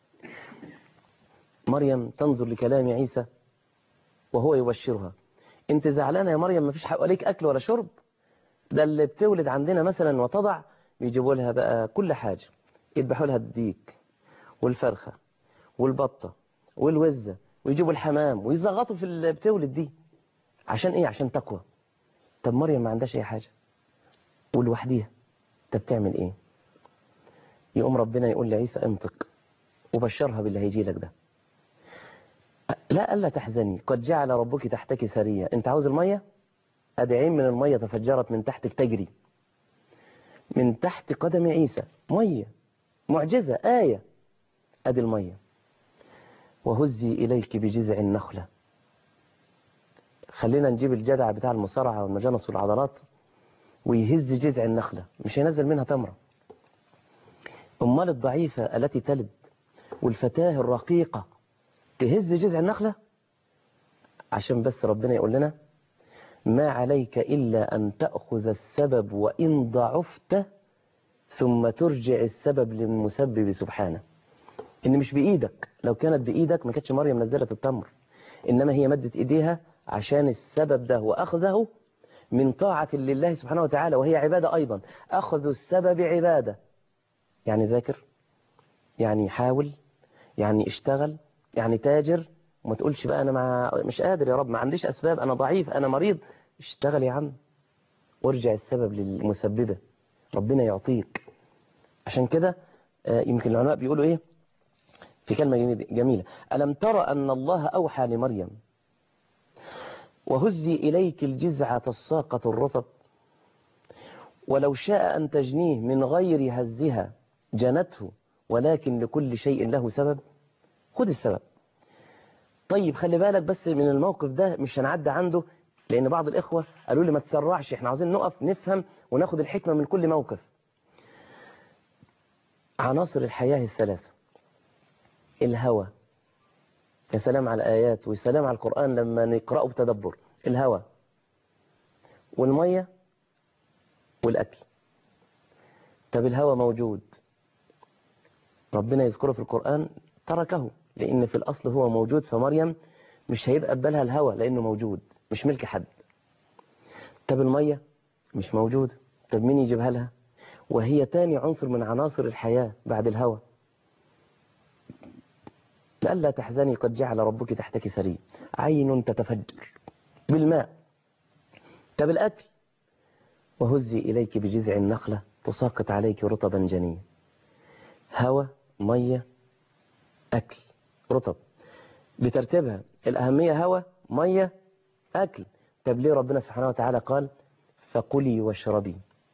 مريم تنظر لكلام عيسى وهو يبشرها انت زعلانة يا مريم ما فيش حواليك أكل ولا شرب ده اللي بتولد عندنا مثلا وتضع بيجيبوا لها بقى كل حاجة يذبحوا لها الديك والفرخة والبطة والوزة ويجيبوا الحمام ويزغطوا في اللي بتولد دي عشان ايه عشان تقوى طب مريم ما عندهاش اي حاجة ولوحديها طب تعمل ايه يقوم ربنا يقول لعيسى انطق وبشرها باللي هيجي لك ده لا ألا تحزني قد جعل ربك تحتك سرية انت عاوز المية ادي عين من المية تفجرت من تحتك تجري من تحت قدم عيسى مية معجزة آية ادي المية وهزي إليك بجذع النخلة خلينا نجيب الجدع بتاع المصارعة والمجانس والعضلات ويهز جذع النخلة مش هينزل منها تمرة أمال الضعيفة التي تلد والفتاة الرقيقة تهز جذع النخلة عشان بس ربنا يقول لنا ما عليك إلا أن تأخذ السبب وإن ضعفت ثم ترجع السبب للمسبب سبحانه إن مش بإيدك لو كانت بإيدك ما كانتش مريم نزلت التمر إنما هي مدت إيديها عشان السبب ده وأخذه من طاعة لله سبحانه وتعالى وهي عبادة أيضا أخذ السبب عبادة يعني ذاكر يعني حاول يعني اشتغل يعني تاجر وما تقولش بقى أنا مع مش قادر يا رب ما عنديش أسباب أنا ضعيف أنا مريض اشتغل يا عم وارجع السبب للمسببة ربنا يعطيك عشان كده آه، يمكن العلماء بيقولوا إيه في كلمة جميلة ألم ترى أن الله أوحى لمريم وهزي إليك الجزعة الساقة الرطب ولو شاء أن تجنيه من غير هزها جنته ولكن لكل شيء له سبب خد السبب طيب خلي بالك بس من الموقف ده مش هنعدي عنده لأن بعض الإخوة قالوا لي ما تسرعش احنا عاوزين نقف نفهم وناخد الحكمة من كل موقف عناصر الحياة الثلاثة الهوى يا سلام على الآيات وسلام على القرآن لما نقرأه بتدبر الهوى والمية والأكل طب الهوى موجود ربنا يذكره في القرآن تركه لأن في الأصل هو موجود فمريم مش هيبقى ببالها الهوى لأنه موجود مش ملك حد طب المية مش موجود طب مين يجيبها لها وهي تاني عنصر من عناصر الحياة بعد الهوى لئلا تحزني قد جعل ربك تحتك سري عين تتفجر بالماء طب الأكل وهزي إليك بجذع النخلة تساقط عليك رطبا جنيا هوى مية أكل رطب بترتيبها الأهمية هوى مية أكل طب ليه ربنا سبحانه وتعالى قال فقلي واشربي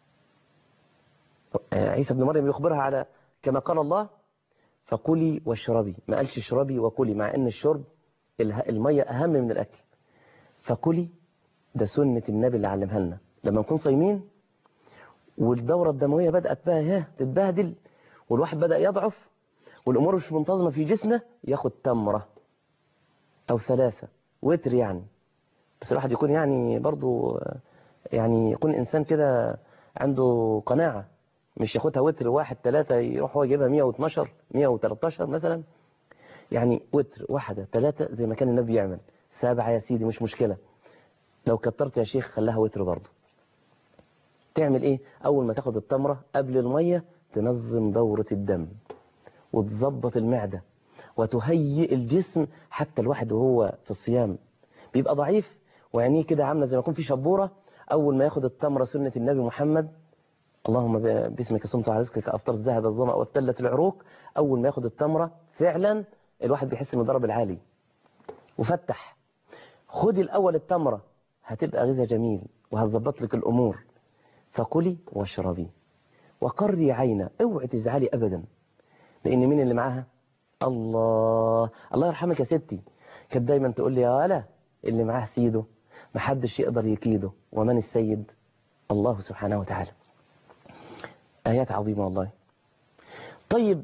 عيسى بن مريم يخبرها على كما قال الله فقلي واشربي ما قالش اشربي وكلي مع ان الشرب المية اهم من الاكل فكلي ده سنة النبي اللي علمها لنا لما نكون صايمين والدورة الدموية بدأت بقى ها تتبهدل والواحد بدأ يضعف والأمور مش منتظمة في جسمه ياخد تمرة أو ثلاثة وتر يعني بس الواحد يكون يعني برضو يعني يكون إنسان كده عنده قناعة مش ياخدها وتر واحد ثلاثة يروح هو يجيبها 112 113 مثلا يعني وتر واحدة ثلاثة زي ما كان النبي يعمل سبعة يا سيدي مش مشكلة لو كترت يا شيخ خلاها وتر برضه تعمل ايه اول ما تاخد التمرة قبل المية تنظم دورة الدم وتظبط المعدة وتهيئ الجسم حتى الواحد وهو في الصيام بيبقى ضعيف وعينيه كده عاملة زي ما يكون في شبورة اول ما ياخد التمرة سنة النبي محمد اللهم باسمك صمت على رزقك افطرت ذهب الظمأ وابتلت العروق اول ما ياخد التمرة فعلا الواحد بيحس انه ضرب العالي وفتح خدي الاول التمرة هتبقى غذاء جميل وهتظبط لك الامور فكلي واشربي وقري عينا اوعي تزعلي ابدا لان مين اللي معاها الله الله يرحمك يا ستي كانت دايما تقول لي يا ولا اللي معاه سيده محدش يقدر يكيده ومن السيد الله سبحانه وتعالى آيات عظيمة والله طيب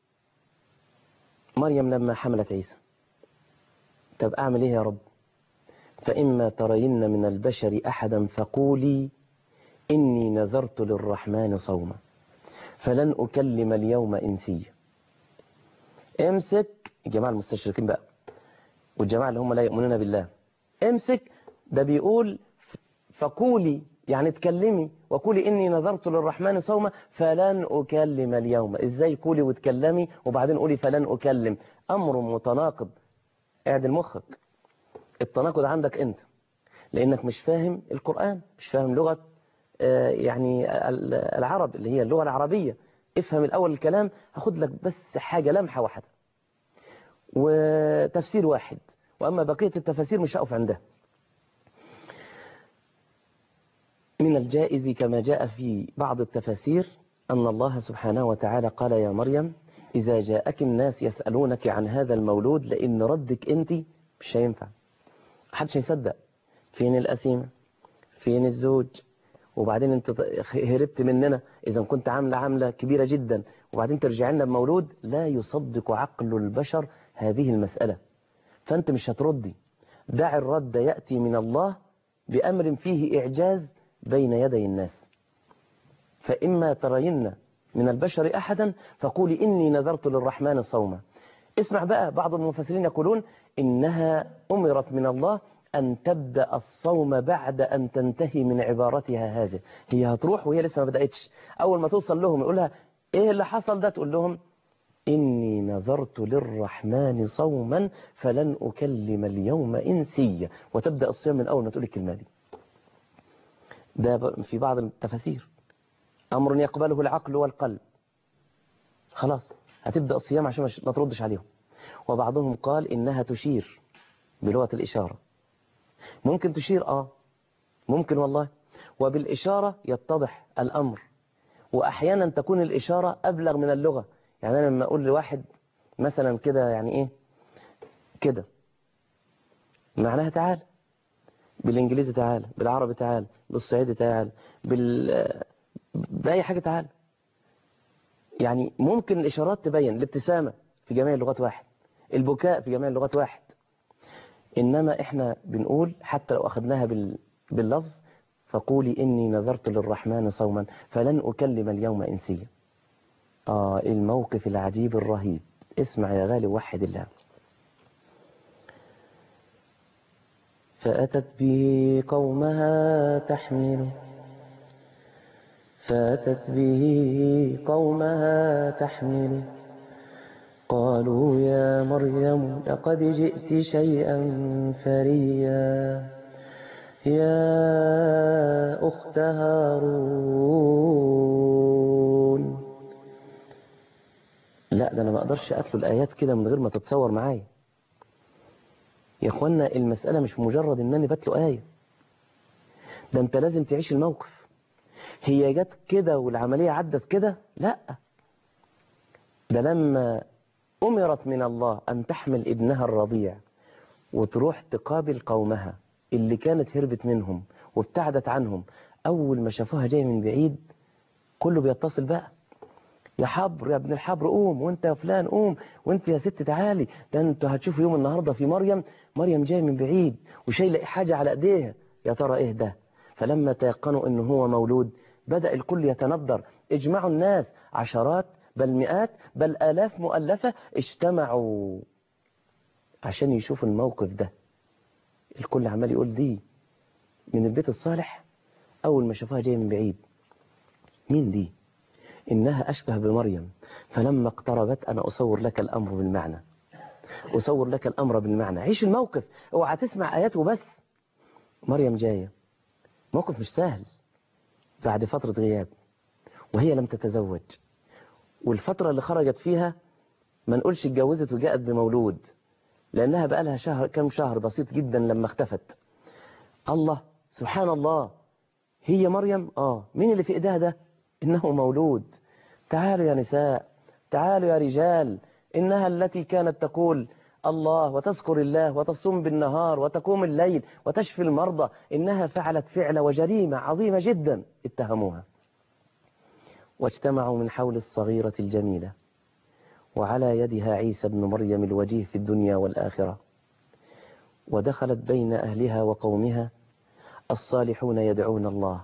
مريم لما حملت عيسى طب أعمل إيه يا رب فإما ترين من البشر أحدا فقولي إني نذرت للرحمن صوما فلن أكلم اليوم إنسيا امسك الجماعة المستشرقين بقى والجماعة اللي هم لا يؤمنون بالله امسك ده بيقول فقولي يعني اتكلمي وقولي إني نذرت للرحمن صوما فلن أكلم اليوم إزاي قولي وتكلمي وبعدين قولي فلن أكلم أمر متناقض اعدل مخك التناقض عندك أنت لأنك مش فاهم القرآن مش فاهم لغة يعني العرب اللي هي اللغة العربية افهم الأول الكلام هاخد لك بس حاجة لمحة واحدة وتفسير واحد وأما بقية التفاسير مش هقف عندها من الجائز كما جاء في بعض التفاسير أن الله سبحانه وتعالى قال يا مريم إذا جاءك الناس يسألونك عن هذا المولود لأن ردك أنت مش هينفع محدش هيصدق فين الأسيمة فين الزوج وبعدين انت هربت مننا إذا كنت عاملة عاملة كبيرة جدا وبعدين ترجع لنا بمولود لا يصدق عقل البشر هذه المسألة فأنت مش هتردي دع الرد يأتي من الله بأمر فيه إعجاز بين يدي الناس فإما ترين من البشر أحدا فقولي إني نذرت للرحمن صوما اسمع بقى بعض المفسرين يقولون إنها أمرت من الله أن تبدأ الصوم بعد أن تنتهي من عبارتها هذه هي هتروح وهي لسه ما بدأتش أول ما توصل لهم يقولها إيه اللي حصل ده تقول لهم إني نذرت للرحمن صوما فلن أكلم اليوم إنسيا وتبدأ الصيام من أول ما تقول الكلمة دي ده في بعض التفاسير أمر يقبله العقل والقلب خلاص هتبدأ الصيام عشان ما تردش عليهم وبعضهم قال إنها تشير بلغة الإشارة ممكن تشير آه ممكن والله وبالإشارة يتضح الأمر وأحيانا تكون الإشارة أبلغ من اللغة يعني أنا لما أقول لواحد مثلا كده يعني إيه كده معناها تعال بالإنجليزي تعال بالعربي تعال بالصعيدي تعال بال بأي حاجة تعال يعني ممكن الإشارات تبين الابتسامة في جميع اللغات واحد البكاء في جميع اللغات واحد إنما إحنا بنقول حتى لو أخذناها بال... باللفظ فقولي إني نذرت للرحمن صوما فلن أكلم اليوم إنسيا آه الموقف العجيب الرهيب اسمع يا غالي وحد الله فأتت به قومها تحمله فأتت به قومها تحمله قالوا يا مريم لقد جئت شيئا فريا يا أخت هارون لا ده أنا ما أقدرش أتلو الآيات كده من غير ما تتصور معايا يا أخوانا المسألة مش مجرد إنني بتلو آية ده أنت لازم تعيش الموقف هي جت كده والعملية عدت كده لا ده لما أمرت من الله أن تحمل ابنها الرضيع وتروح تقابل قومها اللي كانت هربت منهم وابتعدت عنهم أول ما شافوها جاية من بعيد كله بيتصل بقى يا حبر يا ابن الحبر قوم وانت يا فلان قوم وانت يا ست تعالي ده انتوا هتشوفوا يوم النهاردة في مريم مريم جاية من بعيد وشايله حاجة على ايديها يا ترى ايه ده فلما تيقنوا انه هو مولود بدأ الكل يتندر اجمعوا الناس عشرات بل مئات بل آلاف مؤلفة اجتمعوا عشان يشوفوا الموقف ده الكل عمال يقول دي من البيت الصالح أول ما شافوها جاية من بعيد مين دي إنها أشبه بمريم فلما اقتربت أنا أصور لك الأمر بالمعنى أصور لك الأمر بالمعنى عيش الموقف اوعى تسمع آيات وبس مريم جاية موقف مش سهل بعد فترة غياب وهي لم تتزوج والفترة اللي خرجت فيها ما نقولش اتجوزت وجاءت بمولود لأنها بقى لها شهر كم شهر بسيط جدا لما اختفت الله سبحان الله هي مريم آه مين اللي في إيديها ده إنه مولود تعالوا يا نساء تعالوا يا رجال إنها التي كانت تقول الله وتذكر الله وتصوم بالنهار وتقوم الليل وتشفي المرضى إنها فعلت فعل وجريمة عظيمة جدا اتهموها واجتمعوا من حول الصغيرة الجميلة وعلى يدها عيسى بن مريم الوجيه في الدنيا والآخرة ودخلت بين أهلها وقومها الصالحون يدعون الله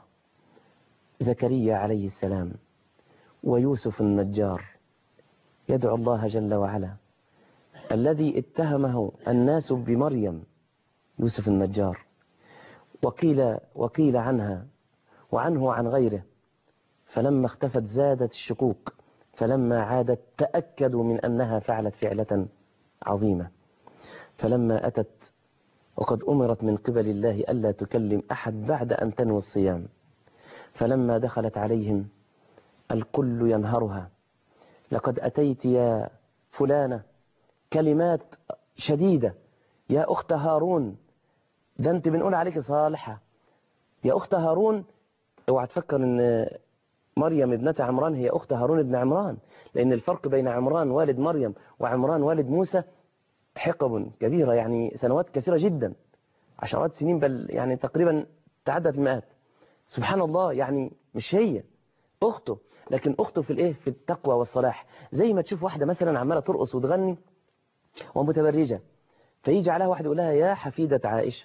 زكريا عليه السلام ويوسف النجار يدعو الله جل وعلا الذي اتهمه الناس بمريم يوسف النجار وقيل, وقيل عنها وعنه وعن غيره فلما اختفت زادت الشكوك فلما عادت تأكدوا من أنها فعلت فعلة عظيمة فلما أتت وقد أمرت من قبل الله ألا تكلم أحد بعد أن تنوي الصيام فلما دخلت عليهم الكل ينهرها لقد أتيت يا فلانة كلمات شديدة يا أخت هارون ده أنت بنقول عليك صالحة يا أخت هارون اوعى تفكر ان مريم ابنة عمران هي أخت هارون بن عمران لأن الفرق بين عمران والد مريم وعمران والد موسى حقب كبيرة يعني سنوات كثيرة جدا عشرات سنين بل يعني تقريبا تعدت المئات سبحان الله يعني مش هي أخته لكن أخته في الإيه في التقوى والصلاح زي ما تشوف واحدة مثلا عمالة ترقص وتغني ومتبرجة فيجي عليها واحد يقول لها يا حفيدة عائشة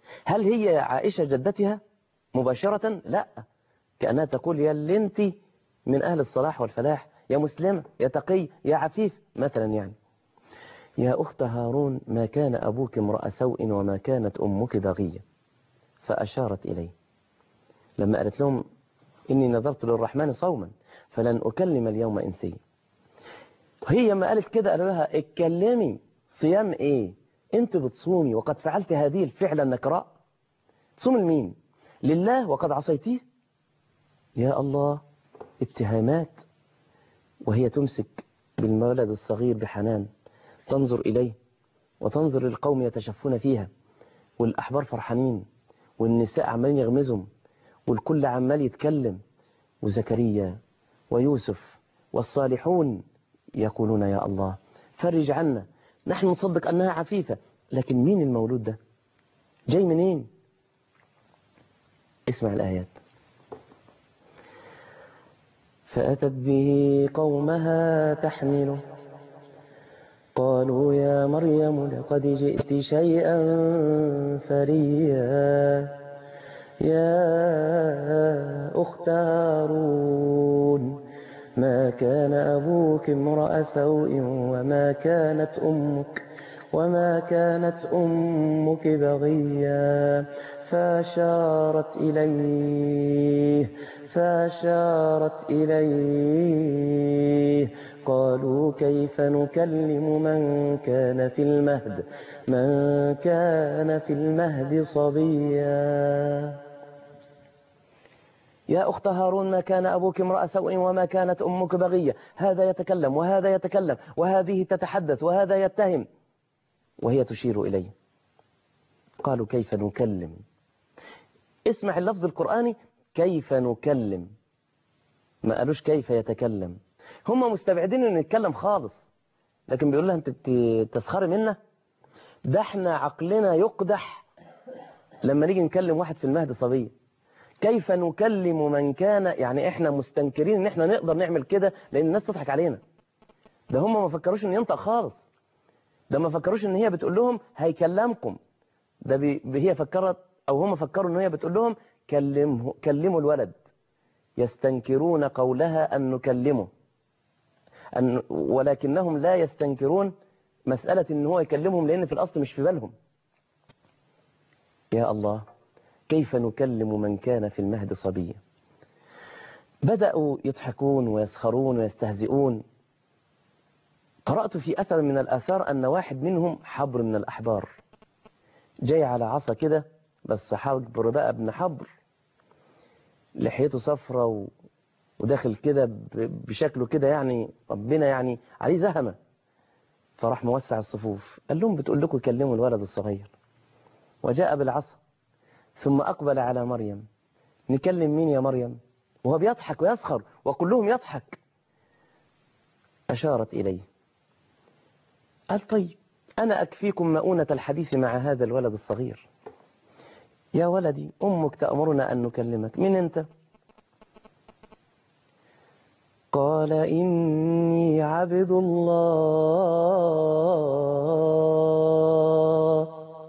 هل هي عائشة جدتها مباشرة لا كأنها تقول يا اللي انت من أهل الصلاح والفلاح يا مسلمة يا تقي يا عفيف مثلا يعني يا أخت هارون ما كان أبوك امرأ سوء وما كانت أمك بغية فأشارت إليه لما قالت لهم إني نذرت للرحمن صوما فلن أكلم اليوم إنسيا هي ما قالت كده قالوا لها اتكلمي صيام ايه انت بتصومي وقد فعلت هذه الفعل النكراء تصوم لمين لله وقد عصيتيه يا الله اتهامات وهي تمسك بالولد الصغير بحنان تنظر إليه وتنظر للقوم يتشفون فيها والأحبار فرحانين والنساء عمالين يغمزهم والكل عمال يتكلم وزكريا ويوسف والصالحون يقولون يا الله فرج عنا نحن نصدق أنها عفيفة لكن مين المولود ده جاي منين اسمع الآيات فأتت به قومها تحمله قالوا يا مريم لقد جئت شيئا فريا يا أخت هارون ما كان أبوك امرأ سوء وما كانت أمك وما كانت أمك بغيا فأشارت إليه فأشارت إليه قالوا كيف نكلم من كان في المهد من كان في المهد صبيا يا أخت هارون ما كان أبوك امرأ سوء وما كانت أمك بغية هذا يتكلم وهذا يتكلم وهذه تتحدث وهذا يتهم وهي تشير إليه قالوا كيف نكلم اسمع اللفظ القرآني كيف نكلم ما قالوش كيف يتكلم هم مستبعدين ان يتكلم خالص لكن بيقول لها انت تسخري منا ده احنا عقلنا يقدح لما نيجي نكلم واحد في المهد صبي كيف نكلم من كان يعني احنا مستنكرين ان احنا نقدر نعمل كده لان الناس تضحك علينا ده هم ما فكروش ان ينطق خالص ده ما فكروش ان هي بتقول لهم هيكلمكم ده بي هي فكرت او هم فكروا ان هي بتقول لهم كلمه كلموا الولد يستنكرون قولها ان نكلمه أن ولكنهم لا يستنكرون مسألة ان هو يكلمهم لان في الاصل مش في بالهم يا الله كيف نكلم من كان في المهد صبيا بدأوا يضحكون ويسخرون ويستهزئون قرأت في أثر من الآثار أن واحد منهم حبر من الأحبار جاي على عصا كده بس حبر بقى ابن حبر لحيته صفرة و... وداخل كده بشكله كده يعني ربنا يعني عليه زهمة فراح موسع الصفوف قال لهم بتقول لكم كلموا الولد الصغير وجاء بالعصا ثم أقبل على مريم نكلم مين يا مريم وهو بيضحك ويسخر وكلهم يضحك أشارت إليه قال طيب أنا أكفيكم مؤونة الحديث مع هذا الولد الصغير يا ولدي أمك تأمرنا أن نكلمك من أنت قال إني عبد الله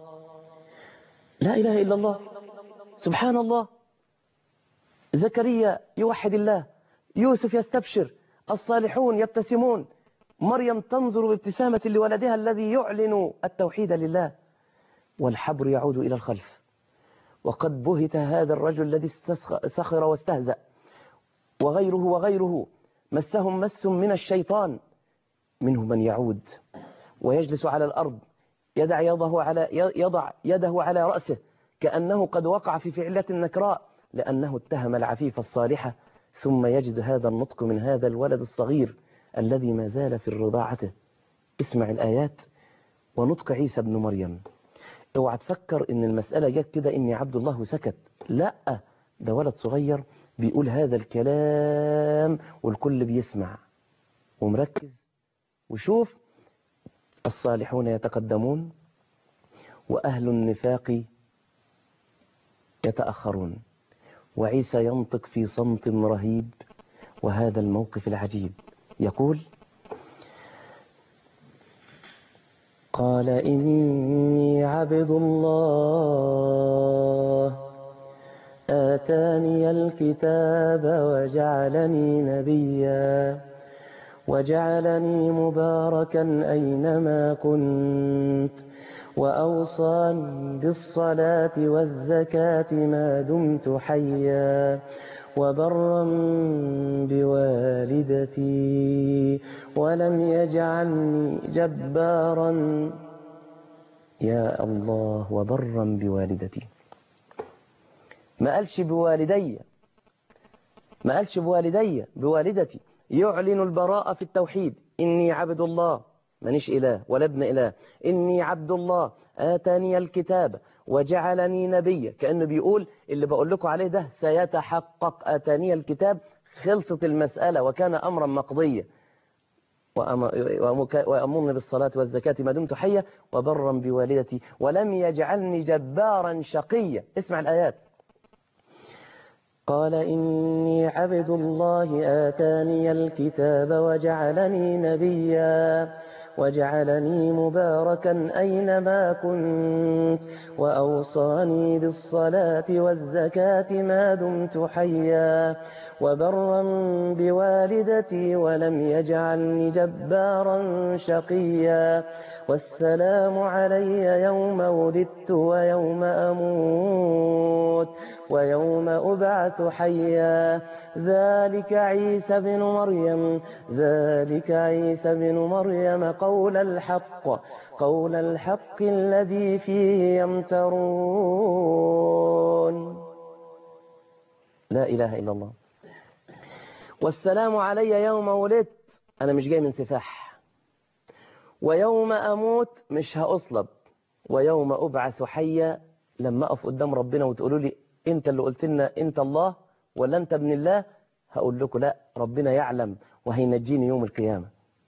لا إله إلا الله سبحان الله زكريا يوحد الله يوسف يستبشر الصالحون يبتسمون مريم تنظر بابتسامة لولدها الذي يعلن التوحيد لله والحبر يعود إلى الخلف وقد بهت هذا الرجل الذي سخر واستهزأ وغيره وغيره مسهم مس من الشيطان منهم من يعود ويجلس على الأرض يدع يده على يضع يده على رأسه كأنه قد وقع في فعلة نكراء لأنه اتهم العفيف الصالحة ثم يجد هذا النطق من هذا الولد الصغير الذي ما زال في رضاعته اسمع الآيات ونطق عيسى بن مريم اوعى تفكر ان المسألة جت كده اني عبد الله سكت لا ده ولد صغير بيقول هذا الكلام والكل بيسمع ومركز وشوف الصالحون يتقدمون وأهل النفاق يتأخرون وعيسى ينطق في صمت رهيب وهذا الموقف العجيب يقول قال إني عبد الله آتاني الكتاب وجعلني نبيا وجعلني مباركا أينما كنت وأوصاني بالصلاة والزكاة ما دمت حيا وبرا بوالدتي ولم يجعلني جبارا يا الله وبرا بوالدتي ما قالش بوالدي ما قالش بوالدي بوالدتي يعلن البراءة في التوحيد إني عبد الله مانيش إله ولا ابن إله إني عبد الله آتاني الكتاب وجعلني نبيا كأنه بيقول اللي بقول لكم عليه ده سيتحقق آتاني الكتاب خلصت المسألة وكان أمرا مقضيا وأمرني بالصلاة والزكاة ما دمت حيا وبرا بوالدتي ولم يجعلني جبارا شقيا اسمع الآيات قال إني عبد الله آتاني الكتاب وجعلني نبيا وجعلني مباركا أينما كنت وأوصاني بالصلاة والزكاة ما دمت حيا وبرا بوالدتي ولم يجعلني جبارا شقيا والسلام علي يوم ولدت ويوم أموت ويوم أبعث حيا ذلك عيسى بن مريم ذلك عيسى بن مريم قول الحق قول الحق الذي فيه يمترون لا إله إلا الله والسلام علي يوم ولدت أنا مش جاي من سفاح ويوم أموت مش هأصلب ويوم أبعث حيا لما أقف قدام ربنا وتقولوا لي أنت اللي قلت لنا أنت الله ولا أنت ابن الله هقول لكم لا ربنا يعلم وهينجيني يوم القيامة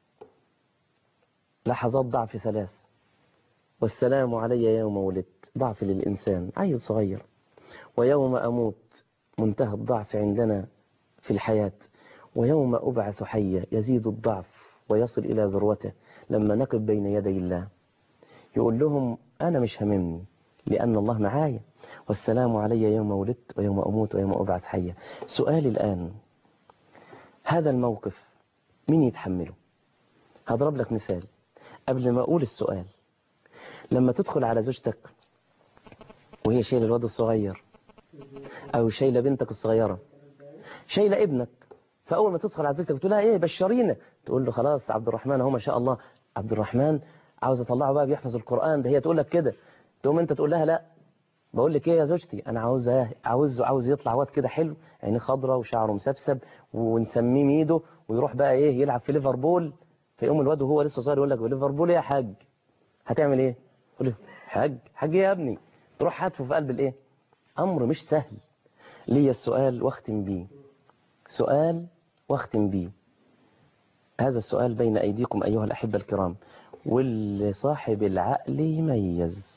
لحظات ضعف ثلاث والسلام علي يوم ولدت ضعف للإنسان عيل صغير ويوم أموت منتهى الضعف عندنا في الحياة ويوم أبعث حيا يزيد الضعف ويصل إلى ذروته لما نقف بين يدي الله يقول لهم أنا مش هممني لأن الله معايا والسلام علي يوم ولدت ويوم أموت ويوم أبعث حيا سؤالي الآن هذا الموقف مين يتحمله هضرب لك مثال قبل ما أقول السؤال لما تدخل على زوجتك وهي شايلة الواد الصغير أو شايلة بنتك الصغيرة شايلة ابنك فأول ما تدخل على زوجتك تقول لها إيه بشرينا تقول له خلاص عبد الرحمن هو ما شاء الله عبد الرحمن عاوز أطلعه بقى بيحفظ القرآن ده هي تقول لك كده تقوم أنت تقول لها لا بقول لك ايه يا زوجتي انا عاوز عاوز عاوز يطلع واد كده حلو عينيه خضراء وشعره مسبسب ونسميه ميدو ويروح بقى ايه يلعب في ليفربول فيقوم الواد وهو لسه صغير يقول لك ليفربول يا حاج هتعمل ايه تقول له حاج حاج يا ابني تروح حاتفه في قلب الايه امر مش سهل ليا السؤال واختم بيه سؤال واختم بيه هذا السؤال بين ايديكم ايها الاحبه الكرام واللي صاحب العقل يميز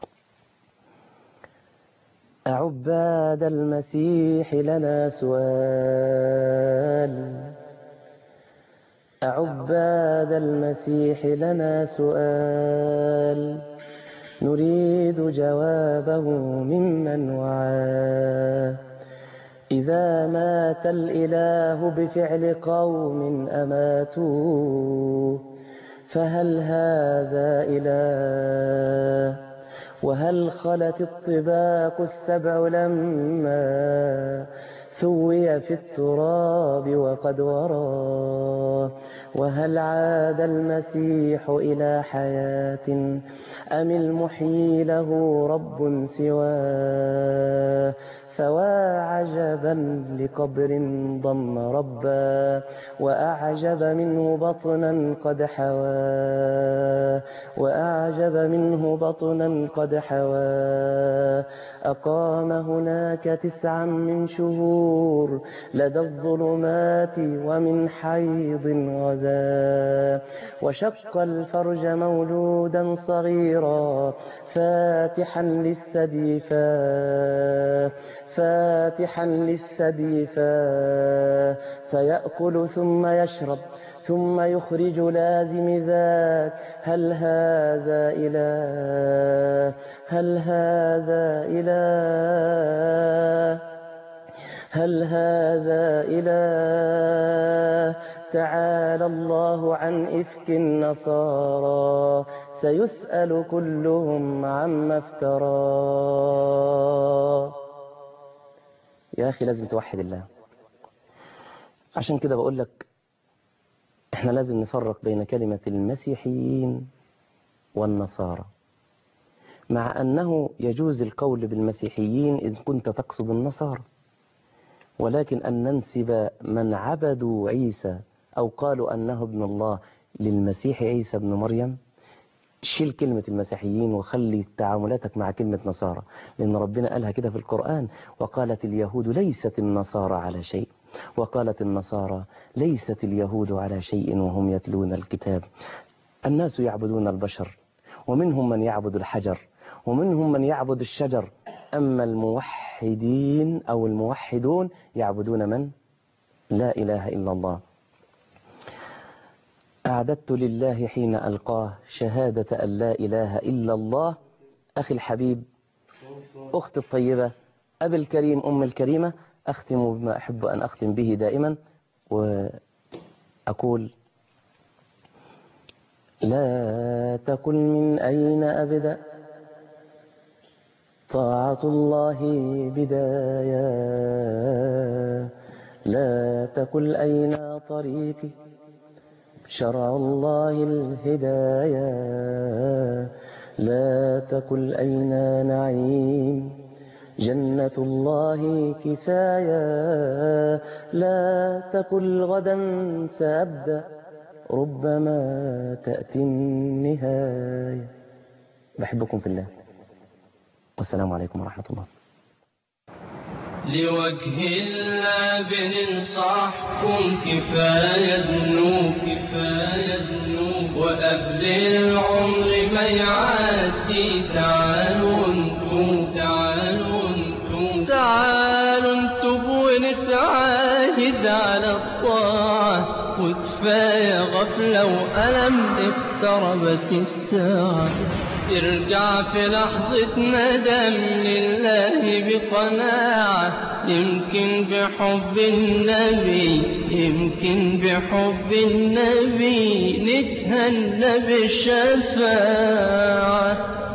أعباد المسيح لنا سؤال أعباد المسيح لنا سؤال نريد جوابه ممن وعاه إذا مات الإله بفعل قوم أماتوه فهل هذا إله وهل خلت الطباق السبع لما ثوي في التراب وقد ورى وهل عاد المسيح إلى حياة أم المحيي له رب سواه فوا عجبا لقبر ضم ربا وأعجب منه بطنا قد حواه وأعجب منه بطنا قد حواه أقام هناك تسعا من شهور لدى الظلمات ومن حيض غزا وشق الفرج مولودا صغيرا فاتحا للثدي فاه فاتحا للثدي فاه فيأكل ثم يشرب ثم يخرج لازم ذاك هل هذا إله هل هذا إله هل هذا إله تعالى الله عن إفك النصارى سيسأل كلهم عما افترى يا أخي لازم توحد الله عشان كده بقول لك احنا لازم نفرق بين كلمة المسيحيين والنصارى مع أنه يجوز القول بالمسيحيين إذ كنت تقصد النصارى ولكن أن ننسب من عبدوا عيسى أو قالوا أنه ابن الله للمسيح عيسى ابن مريم شيل كلمة المسيحيين وخلي تعاملاتك مع كلمة نصارى لأن ربنا قالها كده في القرآن وقالت اليهود ليست النصارى على شيء وقالت النصارى ليست اليهود على شيء وهم يتلون الكتاب الناس يعبدون البشر ومنهم من يعبد الحجر ومنهم من يعبد الشجر أما الموحدين أو الموحدون يعبدون من لا إله إلا الله أعددت لله حين ألقاه شهادة أن لا إله إلا الله أخي الحبيب أختي الطيبة أبي الكريم أم الكريمة أختم بما أحب أن أختم به دائما وأقول لا تقل من أين أبدأ طاعة الله بداية لا تقل أين طريقي شرع الله الهداية لا تقل أين نعيم جنة الله كفاية لا تقل غدا سأبدأ ربما تأتي النهاية بحبكم في الله والسلام عليكم ورحمة الله لوجه الله بننصحكم كفاية ذنوب كفاية ذنوب وقبل العمر ما يعدي تعالوا انتم تعالوا انتم تعالوا انتم ونتعاهد على الطاعة وكفاية غفلة وألم اقتربت الساعة ارجع في لحظة ندم لله بقناعة يمكن بحب النبي يمكن بحب النبي نتهنى بالشفاعة